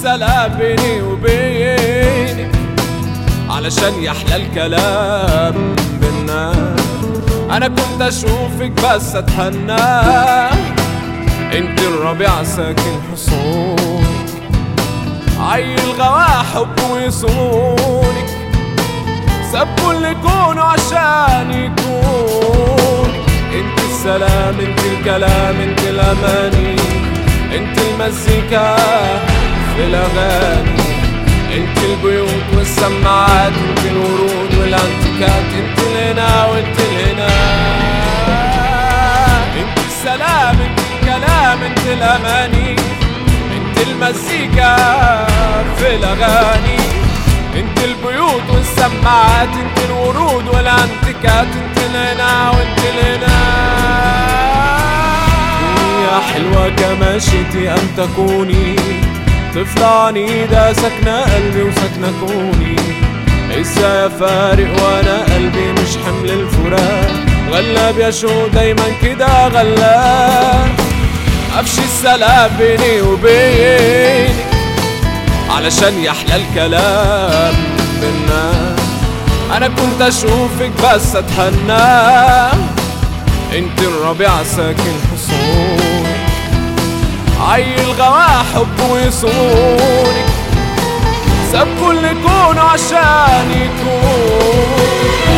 السلام بيني وبينك علشان يحلى الكلام بينا انا كنت اشوفك بس اتهنى انت الربيع ساكن حصون عيل غوا حب ويصونك ساب كل كونه عشان يكون انت السلام انت الكلام انت الاماني انت المزيكا في الاغاني انت البيوت والسماعات انت الورود والانتيكات انت الهنا وانت الهنا انت السلام انت الكلام انت الاماني انت المزيكا في الاغاني انت البيوت والسماعات انت الورود والانتيكات انت الهنا وانت الهنا يا حلوة كما شئتي ان تكوني طفلة عنيدة سكنة قلبي وسكنة كوني لسه يا فارق وانا قلبي مش حمل الفراق غلاب يا شو دايما كده غلاب افشي السلام بيني وبينك علشان يحلى الكلام بينا انا كنت اشوفك بس اتهنى انت الربيع ساكن حصون عيل غوا حب ويصونك ساب كل كونه عشان يكون